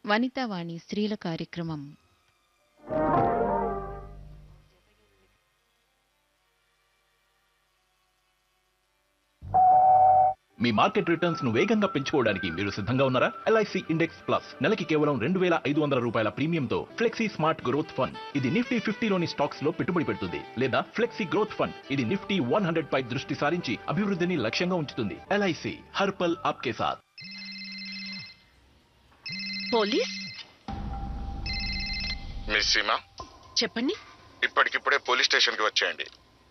వనితావాణి స్త్రీల కార్యక్రమం మీ market returns ను వేగంగా పెంచుకోవడానికి మీరు సిద్ధంగా ఉన్నారా ఎల్ఐసి ఇండెక్స్ ప్లస్ నెలకి కేవలం రెండు వేల ఐదు వందల రూపాయల ప్రీమియంతో ఫ్లెక్సీ స్మార్ట్ గ్రోత్ ఫండ్ ఇది నిఫ్టీ ఫిఫ్టీలోని స్టాక్స్ లో పెట్టుబడి పెడుతుంది లేదా ఫ్లెక్సీ గ్రోత్ ఫండ్ ఇది నిఫ్టీ వన్ హండ్రెడ్ పై దృష్టి సారించి అభివృద్ధిని లక్ష్యంగా ఉంచుతుంది ఎల్ఐసి హర్పల్ ఆప్కే సాథ్ పోలీస్ మిస్ సీమా చెప్పండి ఇప్పటికిప్పుడే పోలీస్ స్టేషన్ కి వచ్చేయండి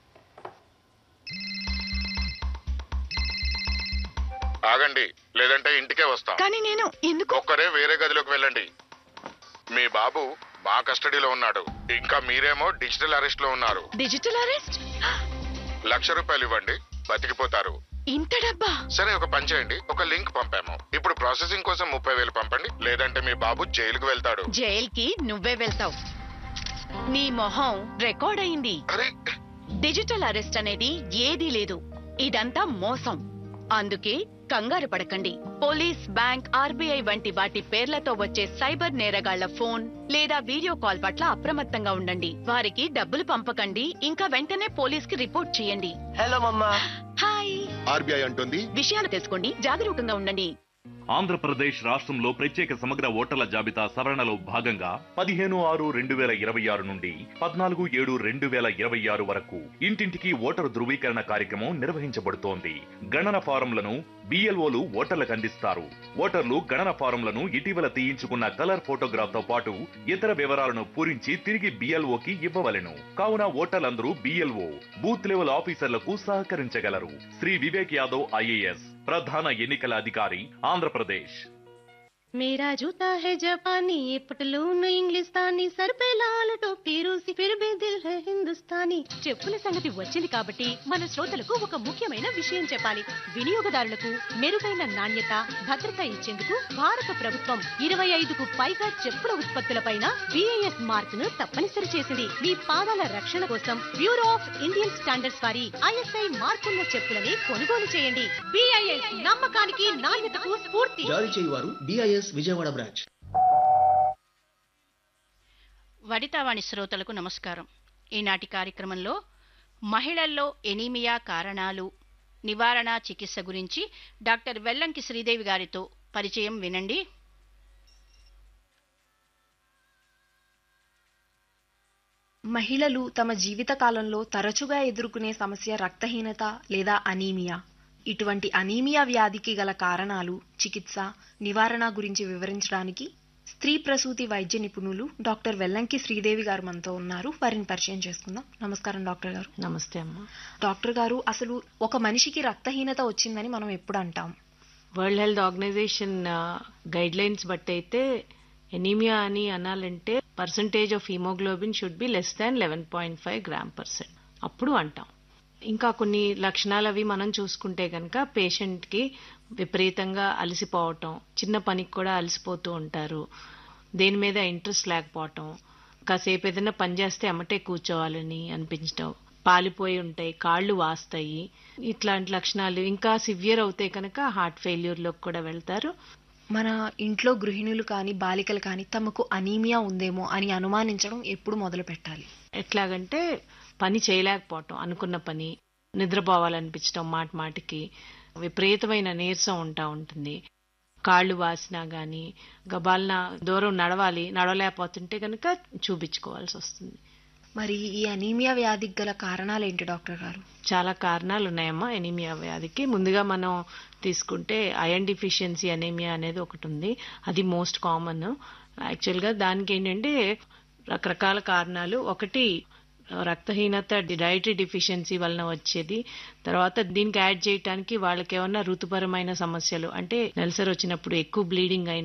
ఆగండి లేదంటే ఇంటికే వస్తాం కానీ నేను ఎందుకు ఒక్కరే వేరే గదిలోకి వెళ్ళండి మీ బాబు మా కస్టడీలో ఉన్నాడు ఇంకా మీరేమో డిజిటల్ అరెస్ట్ లో ఉన్నారు డిజిటల్ అరెస్ట్ లక్ష రూపాయలు ఇవ్వండి బతికిపోతారు ఇంత డబ్బా సరే ఒక పని చేయండి ఒక లింక్ పంపాము ఇప్పుడు ప్రాసెసింగ్ కోసం ముప్పై వేలు పంపండి లేదంటే మీ బాబు జైలుకు వెళ్తాడు జైల్కి నువ్వే వెళ్తావు నీ మొహం రికార్డ్ అయింది అరే డిజిటల్ అరెస్ట్ అనేది ఏదీ లేదు ఇదంతా మోసం అందుకే కంగారు పడకండి పోలీస్ బ్యాంక్ ఆర్బీఐ వంటి వాటి పేర్లతో వచ్చే సైబర్ నేరగాళ్ల ఫోన్ లేదా వీడియో కాల్ పట్ల అప్రమత్తంగా ఉండండి వారికి డబ్బులు పంపకండి ఇంకా వెంటనే పోలీస్ కి రిపోర్ట్ చేయండి హలో మమ్మా హాయ్ ఆర్బీఐ అంటుంది విషయాలు తెలుసుకోండి జాగరూకంగా ఉండండి ఆంధ్రప్రదేశ్ రాష్ట్రంలో ప్రత్యేక సమగ్ర ఓటర్ల జాబితా సవరణలో భాగంగా పదిహేను ఆరు రెండు వేల ఇరవై ఆరు నుండి పద్నాలుగు ఏడు రెండు వేల ఇరవై ఆరు వరకు ఇంటింటికి ఓటరు ధృవీకరణ కార్యక్రమం నిర్వహించబడుతోంది గణన ఫారంలను బిఎల్ఓలు ఓటర్లకు అందిస్తారు ఓటర్లు గణన ఫారంలను ఇటీవల తీయించుకున్న కలర్ ఫోటోగ్రాఫ్ తో పాటు ఇతర వివరాలను పూరించి తిరిగి బిఎల్ఓకి ఇవ్వవలెను కావున ఓటర్లందరూ బిఎల్ఓ బూత్ లెవెల్ ఆఫీసర్లకు సహకరించగలరు శ్రీ వివేక్ యాదవ్ ఐఏఎస్ ప్రధాన ఎన్నికల అధికారి ఆంధ్రప్రదేశ్ मेरा जूता है जापानी ये पटलून इंग्लिस्तानी सर पे लाल टोपी रूसी फिर भी दिल है हिंदुस्तानी చెప్పుల సంగతి వచ్చింది కాబట్టి మన శ్రోతలకు ఒక ముఖ్యమైన విషయం చెప్పాలి వినియోగదారులకు మెరుగైన నాణ్యత భద్రత ఇచ్చేందుకు భారత ప్రభుత్వం ఇరవై ఐదుకు పైగా చెప్పుల ఉత్పత్తులపైన బిఐఎస్ మార్క్ ను తప్పనిసరి చేసింది మీ పాదాల రక్షణ కోసం బ్యూరో ఆఫ్ ఇండియన్ స్టాండర్డ్స్ వారి ఐఎస్ఐ మార్కున్న చెప్పులని కొనుగోలు చేయండి బిఐఎస్ నమ్మకానికి నాణ్యతకు స్ఫూర్తి జారీ చేయువారు డిఐఎస్ విజయవాడ బ్రాంచ్ వనితావాణి శ్రోతలకు నమస్కారం ఈనాటి కార్యక్రమంలో మహిళల్లో ఎనీమియా కారణాలు నివారణ చికిత్స గురించి డాక్టర్ వెల్లంకి శ్రీదేవి గారితో పరిచయం వినండి మహిళలు తమ జీవిత కాలంలో తరచుగా ఎదుర్కొనే సమస్య రక్తహీనత లేదా అనీమియా ఇటువంటి అనీమియా వ్యాధికి గల కారణాలు చికిత్స నివారణ గురించి వివరించడానికి స్త్రీ ప్రసూతి వైద్య నిపుణులు డాక్టర్ వెల్లంకి శ్రీదేవి గారు మనతో ఉన్నారు వారిని పరిచయం చేసుకుందాం నమస్కారం డాక్టర్ గారు నమస్తే అమ్మా డాక్టర్ గారు అసలు ఒక మనిషికి రక్తహీనత వచ్చిందని మనం ఎప్పుడు అంటాం world health organization guidelines బట్టి అయితే ఎనీమియా అని అనాలంటే percentage of haemoglobin should be less than eleven point five gram percent అప్పుడు అంటాం ఇంకా కొన్ని లక్షణాలు అవి మనం చూసుకుంటే కనుక పేషెంట్కి విపరీతంగా అలసిపోవటం చిన్న పనికి కూడా అలసిపోతూ ఉంటారు దేని మీద ఇంట్రెస్ట్ లేకపోవటం కాసేపు ఏదైనా పని చేస్తే అమ్మటే కూర్చోవాలని అనిపించటం పాలిపోయి ఉంటాయి కాళ్ళు వాస్తాయి ఇట్లాంటి లక్షణాలు ఇంకా సివియర్ అవుతే కనుక హార్ట్ ఫెయిల్యూర్లోకి కూడా వెళ్తారు మన ఇంట్లో గృహిణులు కానీ బాలికలు కానీ తమకు అనీమియా ఉందేమో అని అనుమానించడం ఎప్పుడు మొదలు పెట్టాలి ఎట్లాగంటే పని చేయలేకపోవటం అనుకున్న పని నిద్రపోవాలనిపించడం మాట మాటికి విపరీతమైన నీరసం ఉంటా ఉంటుంది కాళ్ళు వాసినా గాని గబాలన దూరం నడవాలి నడవలేకపోతుంటే కనుక చూపించుకోవాల్సి వస్తుంది మరి ఈ అనీమియా వ్యాధికి గల కారణాలు ఏంటి డాక్టర్ గారు చాలా కారణాలు ఉన్నాయమ్మా ఎనీమియా వ్యాధికి ముందుగా మనం తీసుకుంటే ఐరన్ డిఫిషియన్సీ అనేమియా అనేది ఒకటి ఉంది అది మోస్ట్ కామన్ యాక్చువల్గా దానికి ఏంటంటే రకరకాల కారణాలు ఒకటి రక్తహీనత డైటరీ డిఫిషియన్సీ వలన వచ్చేది తర్వాత దీనికి యాడ్ చేయడానికి వాళ్ళకి ఏమన్నా ఋతుపరమైన సమస్యలు అంటే నెలసరి వచ్చినప్పుడు ఎక్కువ బ్లీడింగ్ అయిన